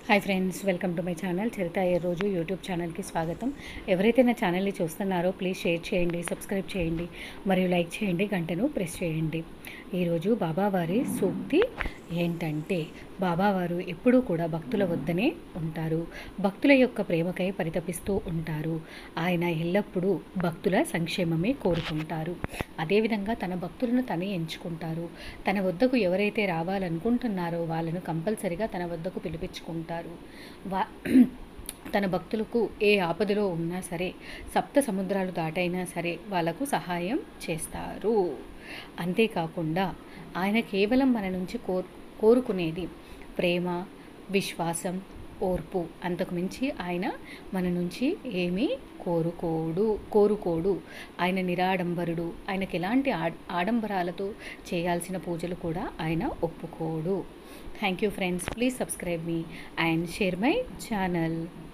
hi friends welcome to my channel Charitha ఏ రోజు YouTube ఛానల్కి స్వాగతం ఎవరైతే నా ఛానల్ని చూస్తున్నారో ప్లీజ్ షేర్ చేయండి సబ్స్క్రైబ్ చేయండి మరియు లైక్ చేయండి గంటను ప్రెస్ చేయండి ఈరోజు బాబావారి సూక్తి ఏంటంటే బాబావారు ఎప్పుడూ కూడా భక్తుల వద్దనే ఉంటారు భక్తుల యొక్క ప్రేమకై పరితపిస్తూ ఉంటారు ఆయన ఎల్లప్పుడూ భక్తుల సంక్షేమమే కోరుకుంటారు అదేవిధంగా తన భక్తులను తనే ఎంచుకుంటారు తన వద్దకు ఎవరైతే రావాలనుకుంటున్నారో వాళ్ళను కంపల్సరిగా తన వద్దకు పిలిపించుకుంటారు వా తన భక్తులకు ఏ ఆపదలో ఉన్నా సరే సప్త సముద్రాలు దాటైనా సరే వాళ్ళకు సహాయం చేస్తారు అంతేకాకుండా ఆయన కేవలం మన నుంచి కోర్ కోరుకునేది ప్రేమ విశ్వాసం ఓర్పు అంతకు మించి ఆయన మన నుంచి ఏమీ కోరుకోడు కోరుకోడు ఆయన నిరాడంబరుడు ఆయనకి ఎలాంటి ఆ ఆడంబరాలతో చేయాల్సిన పూజలు కూడా ఆయన ఒప్పుకోడు thank you friends please subscribe me and share my channel